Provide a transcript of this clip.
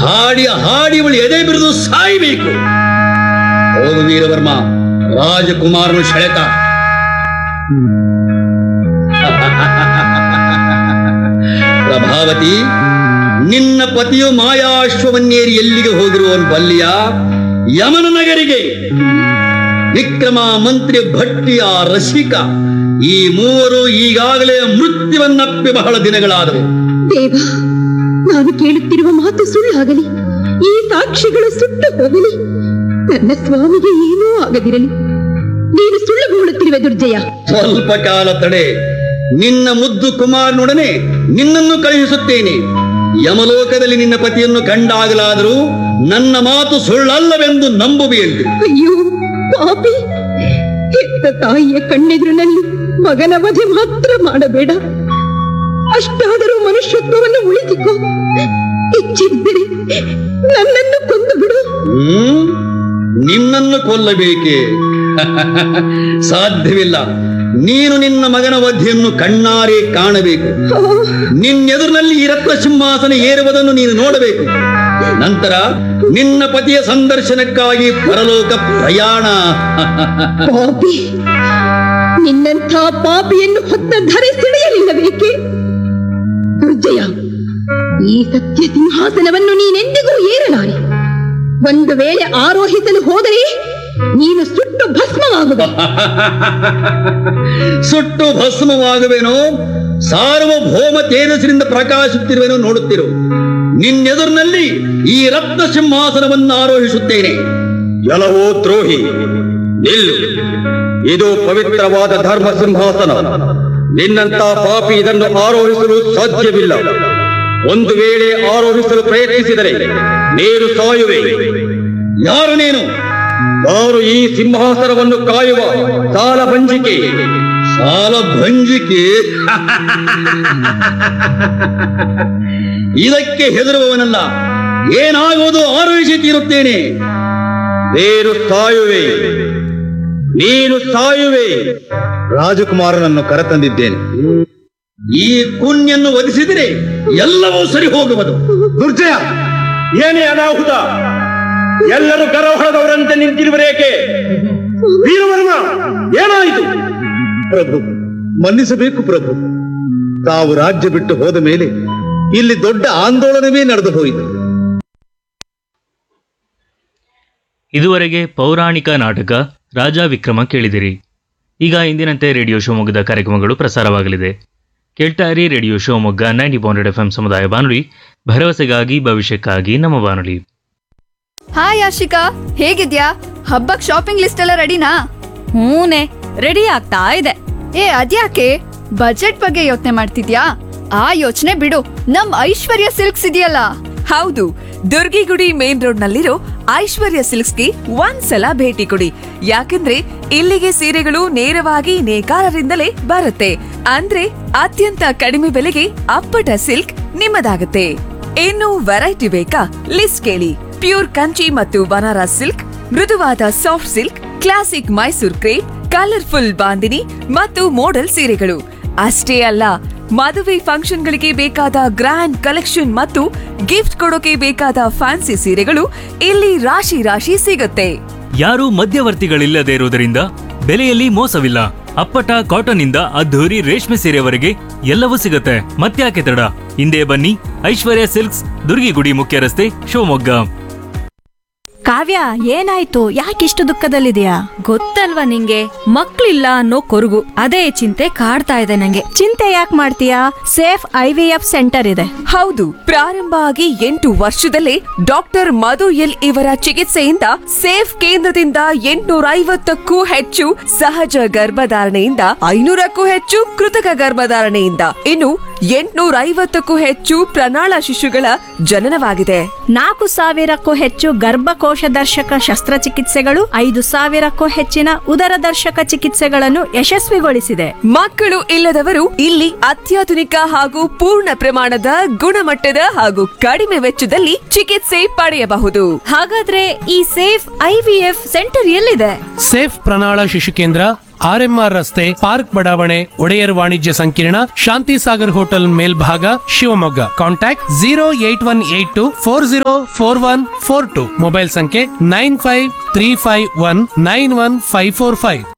ಹಾಡಿ ಹಾಡಿ ಇವಳು ಎದೆ ಬಿರಿದು ಸಾಯಬೇಕು ಹೋಗು ವೀರವರ್ಮ ರಾಜಕುಮಾರನು ಸೆಳೆತ ಪ್ರಭಾವತಿ ನಿನ್ನ ಪತಿಯು ಮಾಯಾಶ್ವವನ್ನೇರಿ ಎಲ್ಲಿಗೆ ಹೋಗಿರುವನು ಬಲ್ಲಿಯ ಯಮನ ನಗರಿಗೆ ವಿಕ್ರಮ ಮಂತ್ರಿ ಭಟ್ಟಿಯ ರಸಿಕ ಈ ಮೂವರು ಈಗಾಗಲೇ ಮೃತ್ಯುವನ್ನಪ್ಪಿ ಬಹಳ ದಿನಗಳಾದವು ದೇವ ನಾನು ಕೇಳುತ್ತಿರುವ ಮಾತು ಸುಳ್ಳಾಗಲಿ ಈ ಸಾಕ್ಷಿಗಳು ಸುಟ್ಟು ಹೋಗಲಿ ನನ್ನ ಸ್ವಾಮಿಗೆ ಏನೂ ಆಗದಿರಲಿ ನೀನು ಸುಳ್ಳು ಬೋಳುತ್ತಿರುವೆ ದುರ್ಜಯ ಸ್ವಲ್ಪ ಕಾಲ ತಡೆ ನಿನ್ನ ಮುದ್ದು ಕುಮಾರನೊಡನೆ ನಿನ್ನನ್ನು ಕಳುಹಿಸುತ್ತೇನೆ ಯಮಲೋಕದಲ್ಲಿ ನಿನ್ನ ಪತಿಯನ್ನು ಕಂಡಾಗಲಾದರೂ ನನ್ನ ಮಾತು ಸುಳ್ಳಲ್ಲವೆಂದು ನಂಬುವೆಯಲ್ಲಿ ಅಯ್ಯೋ ಪಾಪಿ ಹೆತ್ತ ತಾಯಿಯ ಕಣ್ಣೆದುರಿನಲ್ಲಿ ಮಗನ ವಧೆ ಮಾತ್ರ ಮಾಡಬೇಡ ಅಷ್ಟಾದರೂ ಮನುಷ್ಯತ್ವವನ್ನು ಉಳಿಸಿಕೊ ಹೆಚ್ಚಿದ್ದರೆ ನನ್ನನ್ನು ಕೊಂದು ಬಿಡು ಹ್ಮ್ ನಿನ್ನನ್ನು ಕೊಲ್ಲಬೇಕೆ ಸಾಧ್ಯವಿಲ್ಲ ನೀನು ನಿನ್ನ ಮಗನ ವಧೆಯನ್ನು ಕಣ್ಣಾರೆ ಕಾಣಬೇಕು ಆ, ನಿನ್ನೆದುರಿನಲ್ಲಿ ಈ ರತ್ನ ಸಿಂಹಾಸನ ಏರುವುದನ್ನು ನೀನು ನೋಡಬೇಕು ನಂತರ ನಿನ್ನ ಪತಿಯ ಸಂದರ್ಶನಕ್ಕಾಗಿ ಪರಲೋಕ ಪ್ರಯಾಣ ಪಾಪಿ ನಿನ್ನಂಥ ಪಾಪಿಯನ್ನು ಹೊತ್ತ ಧರೆ ಸೆಳೆಯಲಿಲ್ಲಬೇಕೆ ದುರ್ಜಯ ಈ ಸತ್ಯ ಸಿಂಹಾಸನವನ್ನು ನೀನೆಂದಿಗೂ ಏರಲಾರೆ ಒಂದು ವೇಳೆ ಆರೋಹಿಸಲು ಹೋದರೆ ನೀನು ಸುಟ್ಟು ಭಸ್ಮವಾಗುವೆ ಸುಟ್ಟು ಭಸ್ಮವಾಗುವೆನೋ ಸಾರ್ವಭೌಮ ತೇಜಸ್ಸಿನಿಂದ ಪ್ರಕಾಶಿಸುತ್ತಿರುವೆನೋ ನೋಡುತ್ತಿರು ನಿನ್ನೆದುರಿನಲ್ಲಿ ಈ ರತ್ನ ಸಿಂಹಾಸನವನ್ನು ಆರೋಹಿಸುತ್ತೇನೆ ಎಲವೋ ದ್ರೋಹಿ ನಿಲ್ಲು ಇದು ಪವಿತ್ರವಾದ ಧರ್ಮ ಸಿಂಹಾಸನ ನಿನ್ನಂತ ಪಾಪಿ ಇದನ್ನು ಆರೋಹಿಸಲು ಸಾಧ್ಯವಿಲ್ಲ ಒಂದು ವೇಳೆ ಆರೋಹಿಸಲು ಪ್ರಯತ್ನಿಸಿದರೆ ನೀನು ಸಾಯುವೆ ಯಾರು ನೀನು ಯಾರು ಈ ಸಿಂಹಾಸನವನ್ನು ಕಾಯುವ ಸಾಲ ಬಂಜಿಕೆ ಸಾಲ ಭಂಜಿಕೆ ಇದಕ್ಕೆ ಹೆದರುವವನಲ್ಲ ಏನಾಗುವುದು ಆರೋಹಿಸಿ ತೀರುತ್ತೇನೆ ನೀನು ಸಾಯುವೆ ನೀನು ಸಾಯುವೆ ರಾಜಕುಮಾರನನ್ನು ಕರೆತಂದಿದ್ದೇನೆ ಈ ಕುಣ್ಯನ್ನು ವಧಿಸಿದರೆ ಎಲ್ಲವೂ ಸರಿ ಹೋಗುವುದು ದುರ್ಜಯ ಏನೇ ಅನಾಹುತ ಎಲ್ಲರೂ ಗರವಹಳದವರಂತೆ ನಿಂತಿರುವರೇಕೆ ವೀರವರ್ಮ ಏನಾಯಿತು ಪ್ರಭು ಮನ್ನಿಸಬೇಕು ಪ್ರಭು ತಾವು ರಾಜ್ಯ ಬಿಟ್ಟು ಹೋದ ಮೇಲೆ ಇಲ್ಲಿ ದೊಡ್ಡ ಆಂದೋಲನವೇ ನಡೆದು ಹೋಯಿತು ಇದುವರೆಗೆ ಪೌರಾಣಿಕ ನಾಟಕ ರಾಜ ವಿಕ್ರಮ ಕೇಳಿದಿರಿ ಈಗ ಇಂದಿನಂತೆ ರೇಡಿಯೋ ಶಿವಮೊಗ್ಗದ ಕಾರ್ಯಕ್ರಮಗಳು ಪ್ರಸಾರವಾಗಲಿದೆ ಕೇಳ್ತಾ ಇರಿ radio Shivamogga ninety point F M ಸಮುದಾಯ ಬಾನುಲಿ ಭರವಸೆಗಾಗಿ ಭವಿಷ್ಯಕ್ಕಾಗಿ ನಮ್ಮ ಬಾನುಲಿ ಹಾಯ್ ಆಶಿಕಾ ಹೇಗಿದ್ಯಾ ಹಬ್ಬಕ್ ಶಾಪಿಂಗ್ ಲಿಸ್ಟ್ ಎಲ್ಲ ರೆಡಿನಾ ಹೂನೆ ರೆಡಿ ಆಗ್ತಾ ಇದೆ ಏ ಅದ್ಯಾಕೆ ಬಜೆಟ್ ಬಗ್ಗೆ ಯೋಚನೆ ಮಾಡ್ತಿದ್ಯಾ ಆ ಯೋಚನೆ ಬಿಡು ನಮ್ ಐಶ್ವರ್ಯ ಸಿಲ್ಕ್ಸ್ ಇದೆಯಲ್ಲ ಹೌದು ದುರ್ಗಿಗುಡಿ ಮೇನ್ ರೋಡ್ ನಲ್ಲಿರೋ ಐಶ್ವರ್ಯ ಸಿಲ್ಕ್ಸ್ಗೆ ಒಂದ್ಸಲ ಭೇಟಿ ಕೊಡಿ ಯಾಕಂದ್ರೆ ಇಲ್ಲಿಗೆ ಸೀರೆಗಳು ನೇರವಾಗಿ ನೇಕಾರರಿಂದಲೇ ಬರುತ್ತೆ ಅಂದ್ರೆ ಅತ್ಯಂತ ಕಡಿಮೆ ಬೆಲೆಗೆ ಅಪ್ಪಟ ಸಿಲ್ಕ್ ನಿಮ್ಮದಾಗುತ್ತೆ ಇನ್ನು ವೆರೈಟಿ ಬೇಕಾ ಲಿಸ್ಟ್ ಕೇಳಿ ಪ್ಯೂರ್ ಕಂಚಿ ಮತ್ತು ಬನಾರಸ್ ಸಿಲ್ಕ್ ಮೃದುವಾದ soft silk classic Mysore crepe colourful bandhini ಮತ್ತು ಮೋಡಲ್ ಸೀರೆಗಳು ಅಷ್ಟೇ ಅಲ್ಲ ಮದುವೆ ಫಂಕ್ಷನ್ಗಳಿಗೆ ಬೇಕಾದ ಗ್ರ್ಯಾಂಡ್ ಕಲೆಕ್ಷನ್ ಮತ್ತು ಗಿಫ್ಟ್ ಕೊಡೋಕೆ ಬೇಕಾದ ಫ್ಯಾನ್ಸಿ ಸೀರೆಗಳು ಇಲ್ಲಿ ರಾಶಿ ರಾಶಿ ಸಿಗುತ್ತೆ ಯಾರೂ ಮಧ್ಯವರ್ತಿಗಳಿಲ್ಲದೆ ಇರುವುದರಿಂದ ಬೆಲೆಯಲ್ಲಿ ಮೋಸವಿಲ್ಲ ಅಪ್ಪಟ ಕಾಟನ್ ಇಂದ ಅದ್ಧೂರಿ ರೇಷ್ಮೆ ಸೀರೆವರೆಗೆ ಎಲ್ಲವೂ ಸಿಗುತ್ತೆ ಮತ್ತ್ಯಾಕೆ ತಡ ಹಿಂದೆ ಬನ್ನಿ ಐಶ್ವರ್ಯ ಸಿಲ್ಕ್ಸ್ ದುರ್ಗಿಗುಡಿ ಮುಖ್ಯ ರಸ್ತೆ ಶಿವಮೊಗ್ಗ ಕಾವ್ಯ ಏನಾಯ್ತು ಯಾಕಿಷ್ಟು ದುಃಖದಲ್ಲಿದೆಯಾ ಗೊತ್ತಲ್ವಾ ನಿಂಗೆ ಮಕ್ಳಿಲ್ಲ ಅನ್ನೋ ಕೊರಗು ಅದೇ ಚಿಂತೆ ಕಾಡ್ತಾ ಇದೆ ನಂಗೆ ಚಿಂತೆ ಯಾಕೆ ಮಾಡ್ತೀಯಾ Safe I V F centre ಇದೆ ಹೌದು ಪ್ರಾರಂಭ ಆಗಿ ಎಂಟು ವರ್ಷದಲ್ಲೇ ಡಾಕ್ಟರ್ ಮಧು ಎಲ್ ಇವರ ಚಿಕಿತ್ಸೆಯಿಂದ ಸೇಫ್ ಕೇಂದ್ರದಿಂದ ಎಂಟುನೂರ ಐವತ್ತಕ್ಕೂ ಹೆಚ್ಚು ಸಹಜ ಗರ್ಭಧಾರಣೆಯಿಂದ ಐನೂರಕ್ಕೂ ಹೆಚ್ಚು ಕೃತಕ ಗರ್ಭಧಾರಣೆಯಿಂದ ಇನ್ನು ಎಂಟುನೂರ ಐವತ್ತಕ್ಕೂ ಹೆಚ್ಚು ಪ್ರಣಾಳ ಶಿಶುಗಳ ಜನನವಾಗಿದೆ ನಾಲ್ಕು ಸಾವಿರಕ್ಕೂ ಹೆಚ್ಚು ಗರ್ಭಕೋಶ ದರ್ಶಕ ಶಸ್ತ್ರಚಿಕಿತ್ಸೆಗಳು ಐದು ಸಾವಿರಕ್ಕೂ ಹೆಚ್ಚಿನ ಉದರ ದರ್ಶಕ ಚಿಕಿತ್ಸೆಗಳನ್ನು ಯಶಸ್ವಿಗೊಳಿಸಿದೆ ಮಕ್ಕಳು ಇಲ್ಲದವರು ಇಲ್ಲಿ ಅತ್ಯಾಧುನಿಕ ಹಾಗೂ ಪೂರ್ಣ ಪ್ರಮಾಣದ ಗುಣಮಟ್ಟದ ಹಾಗೂ ಕಡಿಮೆ ವೆಚ್ಚದಲ್ಲಿ ಚಿಕಿತ್ಸೆ ಪಡೆಯಬಹುದು ಹಾಗಾದ್ರೆ ಈ Safe I V F centre ಎಲ್ಲಿದೆ ಸೇಫ್ ಪ್ರಣಾಳ ಶಿಶು ಕೇಂದ್ರ ಆರ್ಎಂಆರ್ ರಸ್ತೆ ಪಾರ್ಕ್ ಬಡಾವಣೆ ಒಡೆಯರ್ ವಾಣಿಜ್ಯ ಸಂಕೀರ್ಣ ಶಾಂತಿ ಸಾಗರ್ ಹೋಟೆಲ್ ಮೇಲ್ಭಾಗ Shivamogga contact zero eight one eight two four zero four one four two mobile ಸಂಖ್ಯೆ nine five three five one nine one five four five